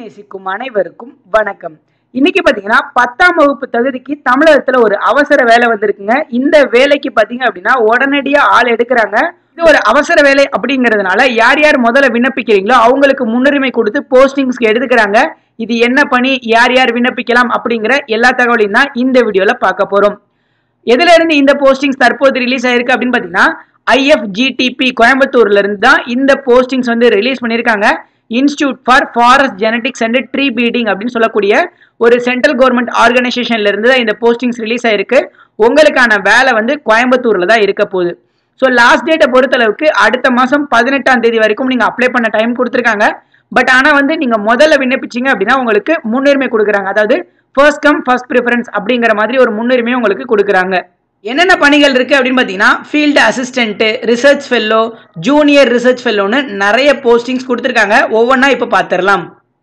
நேசிக்கும் அனைவருக்கும் வணக்கம் இன்னைக்கு பாத்தீங்கன்னா பத்தாம் வகுப்பு தகுதிக்கு தமிழகத்துல ஒரு அவசர வேலை வந்திருக்குங்க இந்த வேலைக்கு பாத்தீங்க அப்படின்னா உடனடியா ஆள் எடுக்கிறாங்க இது ஒரு அவசர வேலை அப்படிங்கறதுனால யார் யார் முதல்ல விண்ணப்பிக்கிறீங்களோ அவங்களுக்கு முன்னுரிமை கொடுத்து போஸ்டிங்ஸ்க்கு எடுத்துக்கிறாங்க இது என்ன பணி யார் யார் விண்ணப்பிக்கலாம் அப்படிங்கிற எல்லா தகவலையும் தான் இந்த வீடியோல பார்க்க போறோம் எதுல இருந்து இந்த போஸ்டிங்ஸ் தற்போது ரிலீஸ் ஆயிருக்கு அப்படின்னு பாத்தீங்கன்னா ஐஎஃப்ஜிடிபி கோயம்புத்தூர்ல இருந்து தான் இந்த போஸ்டிங்ஸ் வந்து ரிலீஸ் பண்ணியிருக்காங்க institute for forest genetics and tree breeding அப்படின்னு சொல்லக்கூடிய ஒரு சென்ட்ரல் கவர்மெண்ட் ஆர்கனைசேஷன்ல இருந்து தான் இந்த போஸ்டிங்ஸ் ரிலீஸ் ஆயிருக்கு உங்களுக்கான வேலை வந்து கோயம்புத்தூர்ல தான் இருக்க போகுது ஸோ லாஸ்ட் டேட்டை பொறுத்தளவுக்கு அடுத்த மாதம் பதினெட்டாம் தேதி வரைக்கும் நீங்கள் அப்ளை பண்ண டைம் கொடுத்துருக்காங்க பட் ஆனால் வந்து நீங்கள் முதல்ல விண்ணப்பிச்சீங்க அப்படின்னா உங்களுக்கு முன்னுரிமை கொடுக்குறாங்க அதாவது ஃபர்ஸ்ட் கம் ஃபர்ஸ்ட் ப்ரிஃபரன்ஸ் அப்படிங்கிற மாதிரி ஒரு முன்னுரிமையை உங்களுக்கு கொடுக்குறாங்க என்னென்ன பணிகள் இருக்குது அப்படின்னு பார்த்தீங்கன்னா field assistant research fellow junior research ஃபெல்லோன்னு நிறைய போஸ்டிங்ஸ் கொடுத்துருக்காங்க ஒவ்வொன்றா இப்போ பார்த்துடலாம்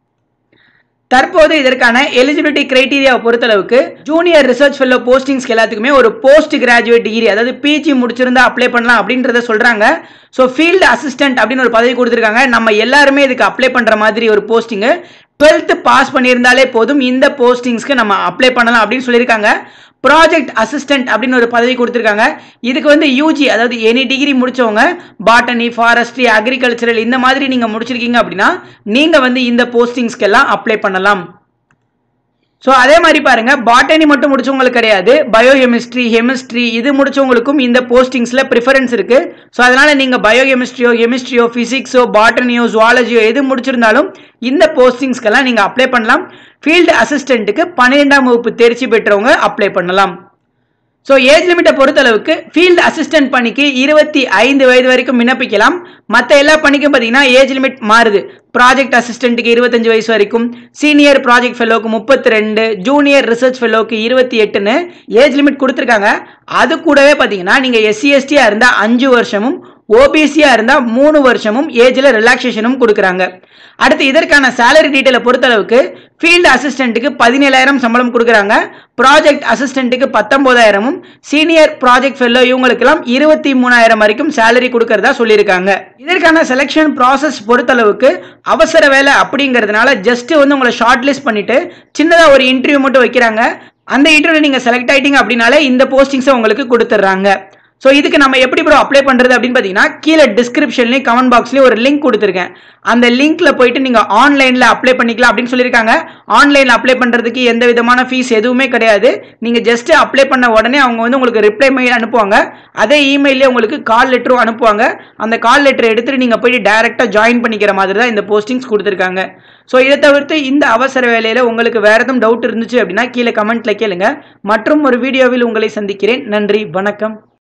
தற்போது இதற்கான எலிஜிபிலிட்டி கிரைட்டீரியாவை பொறுத்தளவுக்கு ஜூனியர் ரிசர்ச் ஃபெல்லோ போஸ்டிங்ஸ்க்கு எல்லாத்துக்குமே ஒரு போஸ்ட் கிராஜுவேட் டிகிரி அதாவது பிஜி முடிச்சிருந்தா அப்ளை பண்ணலாம் அப்படின்றத சொல்றாங்க ஸோ ஃபீல்டு அசிஸ்டன்ட் அப்படின்னு ஒரு பதவி கொடுத்துருக்காங்க நம்ம எல்லாருமே இதுக்கு அப்ளை பண்ற மாதிரி ஒரு போஸ்டிங்கு டுவெல்த்து பாஸ் பண்ணியிருந்தாலே போதும் இந்த போஸ்டிங்ஸ்க்கு நம்ம அப்ளை பண்ணலாம் அப்படின்னு சொல்லியிருக்காங்க ப்ராஜெக்ட் அசிஸ்டன்ட் அப்படின்னு ஒரு பதவி கொடுத்துருக்காங்க இதுக்கு வந்து யூஜி அதாவது எனி டிகிரி முடிச்சவங்க பாட்டனி ஃபாரஸ்ட்ரி அக்ரிகல்ச்சரல் இந்த மாதிரி நீங்கள் முடிச்சிருக்கீங்க அப்படின்னா நீங்கள் வந்து இந்த போஸ்டிங்ஸ்க்கெல்லாம் அப்ளை பண்ணலாம் ஸோ அதே மாதிரி பாருங்க பாட்டனி மட்டும் முடிச்சவங்களுக்கு கிடையாது பயோ கெமிஸ்ட்ரி ஹெமிஸ்ட்ரி இது முடிச்சவங்களுக்கும் இந்த போஸ்டிங்ஸில் ப்ரிஃபரன்ஸ் இருக்கு ஸோ அதனால நீங்கள் பயோ கெமிஸ்ட்ரியோ கெமிஸ்ட்ரியோ ஃபிசிக்ஸோ பாட்டனியோ ஜுவாலஜியோ எது முடிச்சிருந்தாலும் இந்த போஸ்டிங்ஸ்க்கெல்லாம் நீங்கள் அப்ளை பண்ணலாம் ஃபீல்டு அசிஸ்டண்ட்டுக்கு பன்னிரெண்டாம் வகுப்பு தேர்ச்சி பெற்றவங்க அப்ளை பண்ணலாம் ஸோ ஏஜ் லிமிட்டை பொறுத்தளவுக்கு ஃபீல்டு அசிஸ்டன்ட் பணிக்கு இருபத்தி ஐந்து வயது வரைக்கும் விண்ணப்பிக்கலாம் மற்ற எல்லா பணிக்கும் பார்த்தீங்கன்னா ஏஜ் லிமிட் மாறுது ப்ராஜெக்ட் அசிஸ்டண்ட்டுக்கு இருபத்தஞ்சு வயசு வரைக்கும் சீனியர் ப்ராஜெக்ட் ஃபெல்லோக்கு முப்பத்தி ரெண்டு ஜூனியர் ரிசர்ச் ஃபெல்லோக்கு இருபத்தி எட்டுன்னு ஏஜ் லிமிட் கொடுத்துருக்காங்க அது கூடவே பார்த்தீங்கன்னா நீங்கள் எஸ்சி எஸ்டியாக இருந்தால் அஞ்சு வருஷமும் ஓபிசியாக இருந்தால் மூணு வருஷமும் ஏஜில் ரிலாக்ஸேஷனும் கொடுக்குறாங்க அடுத்து இதற்கான சேலரி டீட்டெயிலை பொறுத்தளவுக்கு ஃபீல்டு அசிஸ்டண்ட்டுக்கு பதினேழாயிரம் சம்பளம் கொடுக்குறாங்க ப்ராஜெக்ட் அசிஸ்டண்ட்டுக்கு பத்தொன்பதாயிரமும் சீனியர் ப்ராஜெக்ட் ஃபெல்லோ இவங்களுக்கெல்லாம் இருபத்தி மூணாயிரம் வரைக்கும் சேலரி கொடுக்கறதா சொல்லியிருக்காங்க இதற்கான செலெக்ஷன் ப்ராசஸ் பொறுத்தளவுக்கு அவசர வேலை அப்படிங்கிறதுனால ஜஸ்ட் வந்து உங்களை ஷார்ட் லிஸ்ட் பண்ணிட்டு சின்னதாக ஒரு இன்டர்வியூ மட்டும் வைக்கிறாங்க அந்த இன்டர்வியூ நீங்கள் செலக்ட் ஆயிட்டீங்க அப்படின்னாலே இந்த போஸ்டிங்ஸை உங்களுக்கு கொடுத்துட்றாங்க ஸோ இதுக்கு நம்ம எப்படி ப்ரோ அப்ளை பண்ணுறது அப்படின்னு பார்த்தீங்கன்னா கீழே டிஸ்கிரிப்ஷன்லேயும் கமெண்ட் பாக்ஸ்லேயும் ஒரு லிங்க் கொடுத்துருக்கேன் அந்த லிங்க்ல போயிட்டு நீங்கள் ஆன்லைனில் அப்ளை பண்ணிக்கலாம் அப்படின்னு சொல்லியிருக்காங்க ஆன்லைனில் அப்ளை பண்ணுறதுக்கு எந்த விதமான ஃபீஸ் எதுவுமே கிடையாது நீங்கள் ஜஸ்ட் அப்ளை பண்ண உடனே அவங்க வந்து உங்களுக்கு ரிப்ளை மெயில் அனுப்புவாங்க அதே இமெயிலே உங்களுக்கு கால் லெட்டரும் அனுப்புவாங்க அந்த கால் லெட்டர் எடுத்துகிட்டு நீங்கள் போயிட்டு டைரெக்டாக ஜாயின் பண்ணிக்கிற மாதிரி தான் இந்த போஸ்டிங்ஸ் கொடுத்துருக்காங்க ஸோ இதை தவிர்த்து இந்த அவசர வேலையில் உங்களுக்கு வேறு எதுவும் டவுட் இருந்துச்சு அப்படின்னா கீழே கமெண்ட்டில் கேளுங்க மற்றும் ஒரு வீடியோவில் உங்களை சந்திக்கிறேன் நன்றி வணக்கம்